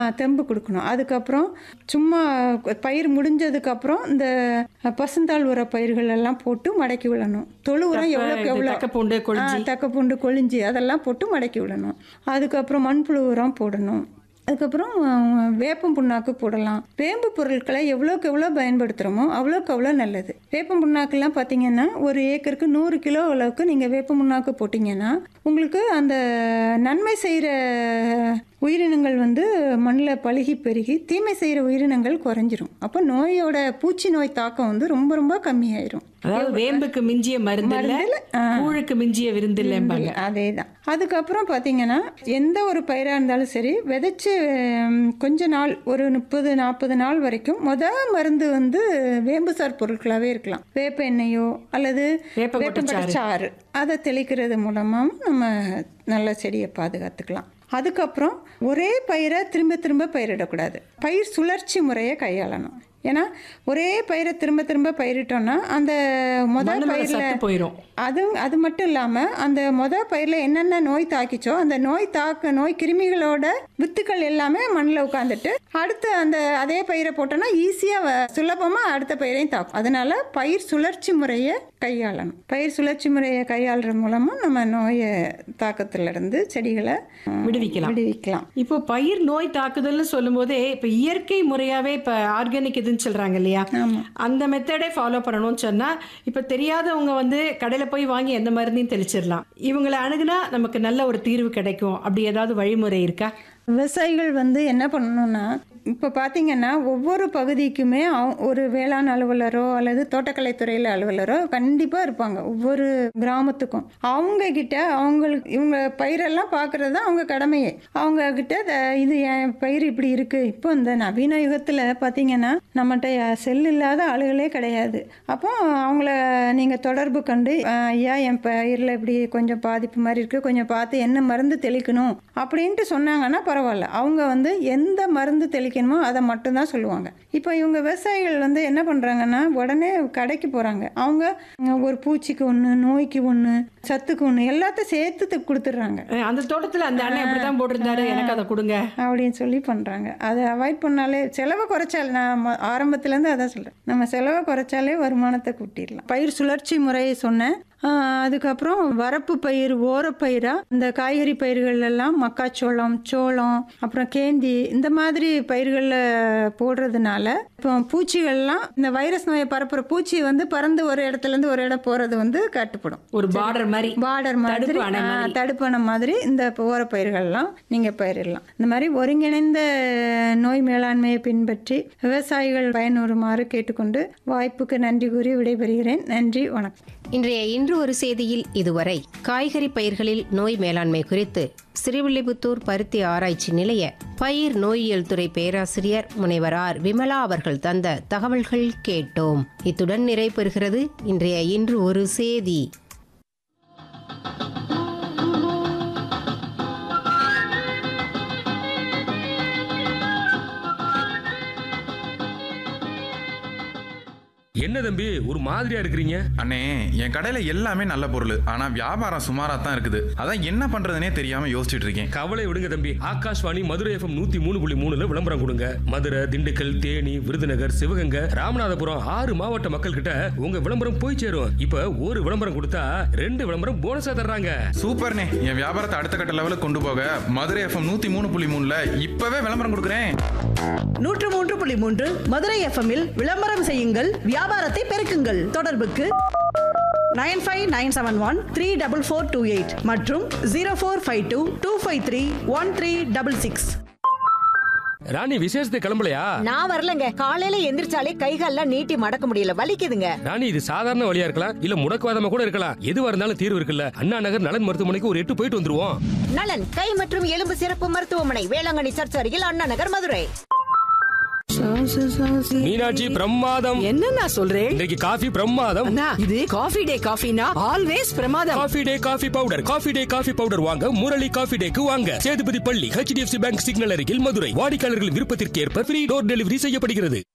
தெம்பு கொடுக்கணும் அதுக்கப்புறம் சும்மா பயிர் முடிஞ்சதுக்கப்புறம் இந்த பசுந்தாள் உர பயிர்கள் எல்லாம் போட்டு மடக்கி விடணும் தொழு உரம் எவ்வளோக்கு எவ்வளோ தக்கப்பூண்டு கொழிஞ்சி ஆ, தக்கப்பூண்டு கொழிஞ்சி அதெல்லாம் போட்டு மடக்கி விடணும் அதுக்கப்புறம் மண்புழு உரம் போடணும் அதுக்கப்புறம் அஹ், வேப்பம் புண்ணாக்கு போடலாம் வேம்பு பொருட்களை எவ்வளோக்கு எவ்வளோ பயன்படுத்துகிறோமோ அவ்வளோக்கு அவ்வளோ நல்லது வேப்பம் புண்ணாக்குலாம் பார்த்தீங்கன்னா ஒரு ஏக்கருக்கு நூறு கிலோ அளவுக்கு நீங்கள் வேப்பம் புண்ணாக்கு போட்டிங்கன்னா உங்களுக்கு அந்த நன்மை செய்கிற உயிரினங்கள் வந்து மண்ணில் பழுகி பெருகி தீமை செய்கிற உயிரினங்கள் குறைஞ்சிரும் அப்போ நோயோட பூச்சி நோய் தாக்கம் வந்து ரொம்ப ரொம்ப கம்மியாயிரும் அதாவது வேம்புக்கு மிஞ்சிய மருந்து இல்ல மருந்தில்ல, ஆ. கூழுக்கு மிஞ்சிய விருந்து இல்லைம்பாங்க அதே தான் அதுக்கப்புறம் பார்த்தீங்கன்னா எந்த ஒரு பயிராக இருந்தாலும் சரி விதைச்சு ஹம், கொஞ்ச நாள் ஒரு முப்பது நாற்பது நாள் வரைக்கும் முத மருந்து வந்து வேம்புசார் பொருட்களாகவே இருக்கலாம் வேப்ப எண்ணெயோ அல்லது வேப்பங்கொட்டை வேப்பங்கொட்டை சாறு அதை தெளிக்கிறது மூலமாக நம்ம நல்ல செடியை பாதுகாத்துக்கலாம் அதுக்கப்புறம் ஒரே பயிரை திரும்ப திரும்ப பயிரிடக்கூடாது பயிர் சுழற்சி முறையை கையாளணும் ஏன்னா ஒரே பயிரை திரும்ப திரும்ப பயிரிட்டோம்னா அந்த முதல் மண்ணுல பயிரில் சத்து போயிரும் அது அது மட்டும் இல்லாமல் அந்த மொதல் பயிரில் என்னென்ன நோய் தாக்கிச்சோ அந்த நோய் தாக்க நோய் கிருமிகளோட வித்துக்கள் எல்லாமே மண்ணில் உட்காந்துட்டு அடுத்து அந்த அதே பயிரை போட்டோன்னா ஈஸியாக சுலபமாக அடுத்த பயிரையும் தாக்கும் அதனால பயிர் சுழற்சி முறையை கையாளணும் பயிர் சுழற்சி முறையை கையாளுற மூலமாக நம்ம நோயை தாக்கத்திலிருந்து செடிகளை அஹ், விடுவிக்கலாம் விடுவிக்கலாம் இப்போ பயிர் நோய் தாக்குதல்னு சொல்லும்போதே இப்போ இயற்கை முறையாவே இப்போ ஆர்கானிக் இதுன்னு சொல்றாங்க இல்லையா ஆமாம் அந்த மெத்தடே ஃபாலோ பண்ணணும்னு சொன்னா இப்போ தெரியாதவங்க வந்து கடையில போய் வாங்கி எந்த மருந்தையும் தெளிச்சிடலாம் இவங்களை அணுகுனா நமக்கு நல்ல ஒரு தீர்வு கிடைக்கும் அப்படி ஏதாவது வழிமுறை இருக்கா விவசாயிகள் வந்து என்ன பண்ணணும்னா இப்போ பார்த்தீங்கன்னா ஒவ்வொரு பகுதிக்குமே அவ- ஒரு வேளாண் அலுவலரோ அல்லது தோட்டக்கலை துறையில் அலுவலரோ கண்டிப்பாக இருப்பாங்க ஒவ்வொரு கிராமத்துக்கும் அவங்க கிட்ட அவங்களுக்கு இவங்க பயிரெல்லாம் பார்க்கறது தான் அவங்க கடமையே அவங்க கிட்ட "த- இது என் பயிர் இப்படி இருக்கு இப்போ இந்த நவீன யுகத்தில் பார்த்தீங்கன்னா நம்மகிட்ட செல் இல்லாத ஆளுகளே கிடையாது அப்போ அவங்கள நீங்கள் தொடர்பு கண்டு "அஹ், ஐயா என் பயிரில் இப்படி கொஞ்சம் பாதிப்பு மாதிரி இருக்குது கொஞ்சம் பார்த்து என்ன மருந்து தெளிக்கணும் அப்படின்ட்டு சொன்னாங்கன்னா பரவாயில்ல அவங்க வந்து எந்த மருந்து தெளிக்கணுமோ அதை மட்டும்தான் சொல்லுவாங்க இப்போ இவங்க விவசாயிகள் வந்து என்ன பண்ணுறாங்கன்னா உடனே கடைக்கு போகிறாங்க அவங்க அஹ், ஒரு பூச்சிக்கு ஒன்று நோய்க்கு ஒன்று சத்துக்கு ஒன்று எல்லாத்தையும் சேர்த்து து- கொடுத்துட்றாங்க அஹ் அந்த தோட்டத்துல அந்த அண்ணன் இப்படிதான் போட்டிருந்தாரு எனக்கு அதை கொடுங்க அப்படின்னு சொல்லி பண்ணுறாங்க அதை அவாய்ட் பண்ணாலே செலவை குறைச்சால் நான் ம- ஆரம்பத்துலேருந்து அதான் சொல்கிறேன் நம்ம செலவை குறைச்சாலே வருமானத்தை கூட்டிடலாம் பயிர் சுழற்சி முறையை சொன்னேன் ஆஹ் அதுக்கப்புறம் வரப்பு பயிர் ஓரப்பயிரா இந்த காய்கறி பயிர்கள் எல்லாம் மக்காச்சோளம் சோளம் அப்புறம் கேந்தி இந்த மாதிரி பயிர்களில் போடுறதுனால இப்போ பூச்சிகள்லாம் இந்த வைரஸ் நோயை பரப்புற பூச்சி வந்து பறந்து ஒரு இடத்துல இருந்து ஒரு இடம் போகிறது வந்து கட்டுப்படும் ஒரு பார்டர் மாதிரி பார்டர் மாதிரி தடுப்பு அணை ஆ, மாதிரி. தடுப்பணை மாதிரி இந்த ஓர பயிர்கள்லாம் நீங்கள் பயிரிடலாம் இந்த மாதிரி ஒருங்கிணைந்த நோய் மேலாண்மையை பின்பற்றி விவசாயிகள் பயனுறுமாறு கேட்டுக்கொண்டு வாய்ப்புக்கு நன்றி கூறி விடைபெறுகிறேன் நன்றி வணக்கம் இன்றைய இன்று ஒரு செய்தியில் இதுவரை காய்கறி பயிர்களில் நோய் மேலாண்மை குறித்து ஸ்ரீவில்லிபுத்தூர் பருத்தி ஆராய்ச்சி நிலைய பயிர் நோயியல் துறை பேராசிரியர் முனைவர் ஆர் விமலா அவர்கள் தந்த தகவல்கள் கேட்டோம் இத்துடன் நிறைவு பெறுகிறது இன்றைய இன்று ஒரு செய்தி என்ன தம்பி ஒரு மாதிரியா இருக்கிறீங்க அண்ணே என் கடையில எல்லாமே நல்ல பொருள் ஆனா வியாபாரம் சுமாரா தான் இருக்குது அதான் என்ன பண்றதுனே தெரியாம யோசிச்சுட்டு இருக்கேன் கவலை விடுங்க தம்பி ஆகாஷ்வாணி மதுரை எஃப்எம் நூத்தி மூணு புள்ளி மூணுல விளம்பரம் கொடுங்க மதுரை திண்டுக்கல் தேனி விருதுநகர் சிவகங்கை ராமநாதபுரம் ஆறு மாவட்ட மக்கள் கிட்ட உங்க விளம்பரம் போய் சேரும் இப்ப ஒரு விளம்பரம் கொடுத்தா ரெண்டு விளம்பரம் போனஸா தர்றாங்க சூப்பர்ண்ணே என் வியாபாரத்தை அடுத்த கட்ட லெவலுக்கு கொண்டு போக மதுரை எஃப்எம் நூத்தி மூணு புள்ளி மூணுல இப்பவே விளம்பரம் கொடுக்குறேன் நூற்று மூன்று புள்ளி மூன்று மதுரை எஃப்எம்மில் விளம்பரம் செய்யுங்கள் வியாபாரத்தை பெருக்குங்கள் தொடர்புக்கு nine five nine seven one three double four two eight மற்றும் zero four five two two five three one three double six Rani விசேஷத்துக்கு கிளம்பலையா நான் வரலங்க காலையில எந்திரிச்சாலே கைகால்லாம் நீட்டி மடக்க முடியல வலிக்குதுங்க ராணி இது சாதாரண வழியா இருக்கலாம் இல்ல முடக்குவாதமா கூட இருக்கலாம் எதுவா இருந்தாலும் தீர்வு இருக்குல்ல அண்ணா நகர் நலன் மருத்துவமனைக்கு ஒரு எட்டு போயிட்டு வந்துருவோம் நலன் கை மற்றும் எலும்பு சிறப்பு மருத்துவமனை வேளாங்கண்ணி சர்ச் அருகில் அண்ணா நகர் மதுரை மீனாட்சி பிரமாதம் என்ன நான் சொல்றேன் இன்றைக்கு காஃபி பிரமாதம் அண்ணா இது காஃபி டே காஃபினா ஆல்வேஸ் பிரமாதம் coffee day coffee powder coffee day coffee powder வாங்க முரளி காஃபி டேக்கு வாங்க சேதுபதி பள்ளி ஹெச்டிஎஃப்சி பேங்க் சிக்னல் அருகில் மதுரை வாடிக்கையாளர்களின் விருப்பத்திற்கு ஏற்ப ஃப்ரீ டோர் டெலிவரி செய்யப்படுகிறது